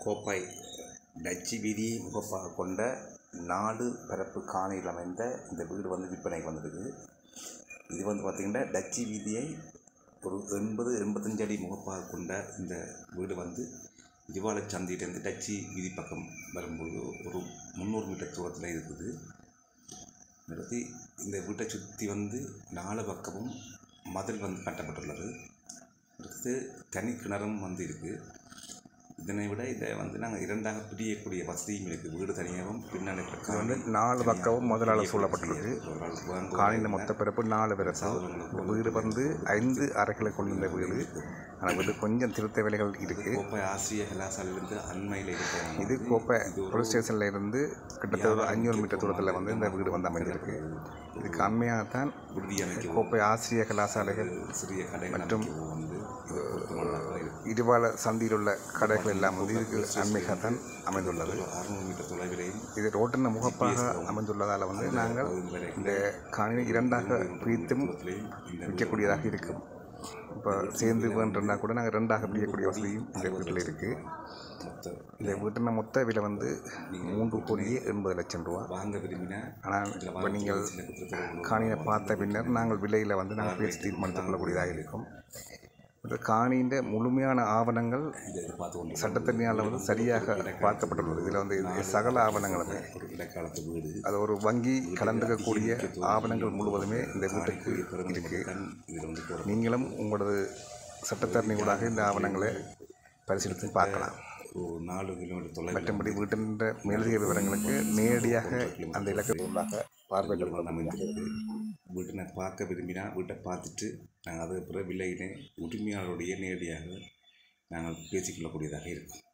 Kopay Dutch வீதியை முகப்பாக கொண்ட நாலு பரப்பு காணியில் அமைந்த இந்த வீடு வந்து விற்பனைக்கு வந்திருக்கு இது வந்து பார்த்திங்கன்னா டச்சு வீதியை ஒரு எண்பது எண்பத்தஞ்சு அடி முகப்பாக கொண்ட இந்த வீடு வந்து ஜிவால சந்தையிலேருந்து டச்சு வீதி பக்கம் வரும்போது ஒரு முந்நூறு மீட்டர் தூரத்தில் இருக்குது அடுத்து இந்த வீட்டை சுற்றி வந்து நாலு பக்கமும் மதில் வந்து கட்டப்பட்டுள்ளது அடுத்து தனி கிணறும் வந்து இருக்குது இதனை விட இதை வந்து நாங்கள் இரண்டாக பிரியக்கூடிய வசதியும் இருக்குது வீடு தனியாகவும் பின்னாடி இருக்கிற இது வந்து காணி நாலு தனியாக பக்கமும் முதலால் பிரியக்கூடிய சூழப்பட்டுள்ளது ஒரு ஆள் வாங்குவாங்க. காணியில் மொத்த பிறப்பு நாலு பிறப்பு இந்த வீடு வந்து ஐந்து அறைகளை கொண்ட வீடு ஆனால் வீடு கொஞ்சம் திருத்த வேலைகள் இருக்குது கோப்பை ஆசிரியர் கலாசாலையிலிருந்து அண்மையில் இருக்கிற இது கோப்பை போலீஸ் ஸ்டேஷனில் இருந்து கிட்டத்தட்ட ஒரு அஞ்சூறு மீட்டர் தூரத்தில் வந்து இந்த வீடு வந்து அமைஞ்சிருக்கு இதுக்கு அண்மையாகத்தான் உறுதி அமைக்க கோப்பை ஆசிரியர் கலாசாலைகள் சிறிய கடை மற்றும் வந்து பொருத்தமானதாக இருக்குது இடிவாள சந்தியில் உள்ள கடைகள் எல்லாம் வந்து இதுக்கு அண்மையாகத்தான் அமைந்துள்ளது அறுநூறு மீட்டர் தொலைவிலையும் இது ரோட்டின் முகப்பாக அமைந்துள்ளதால் வந்து நாங்கள் இந்த காணியை இரண்டாக பிரித்தும் விற்கக்கூடியதாக இருக்கும் இப்போ சேர்ந்து வேண்டும்னா கூட நாங்கள் ரெண்டாக பிரிக்கக்கூடிய வசதியும் இந்த வீட்டில் இருக்குது மொத்த இந்த வீட்டின மொத்த விலை வந்து மூன்று கோடியே எண்பது லட்சம் ரூபா வாங்க விரும்பினா ஆனால் இப்போ நீங்கள் காணியை பார்த்த பின்னர் நாங்கள் விலையில் வந்து நாங்கள் பேசி தீர்மானித்துக் கொள்ளக்கூடியதாக இருக்கும் இந்த காணியின் முழுமையான ஆவணங்கள் இதை பார்த்து கொண்டு சட்டத்தினால் வந்து சரியாக பார்க்கப்பட்டுள்ளது இதில் வந்து இது சகல ஆவணங்களுமே ஒரு இடைக்காலத்து வீடு அது ஒரு வங்கி கலந்துக்கக்கூடிய ஆவணங்கள் முழுவதுமே இந்த வீட்டுக்கு இருக்குது இதில் வந்து போகிற நீங்களும் உங்களது சட்டத்தரணிகளாக இந்த ஆவணங்களை பரிசீலித்து பார்க்கலாம் ஒரு நாலு கிலோமீட்டர் தொலைவில் மற்றபடி வீட்டின் மேலதிக விவரங்களுக்கு நேரடியாக அந்த இலக்கத்துள்ளாக பார்வையிட்டு கொள்ள அமைந்திருக்கு வீட்டை நான் பார்க்க விரும்பினா வீட்டை பார்த்துட்டு நாங்கள் அதுக்கு பிறகு விலையினை உரிமையாளருடைய நேரடியாக நாங்கள் பேசிக்கொள்ளக்கூடியதாக இருக்கும்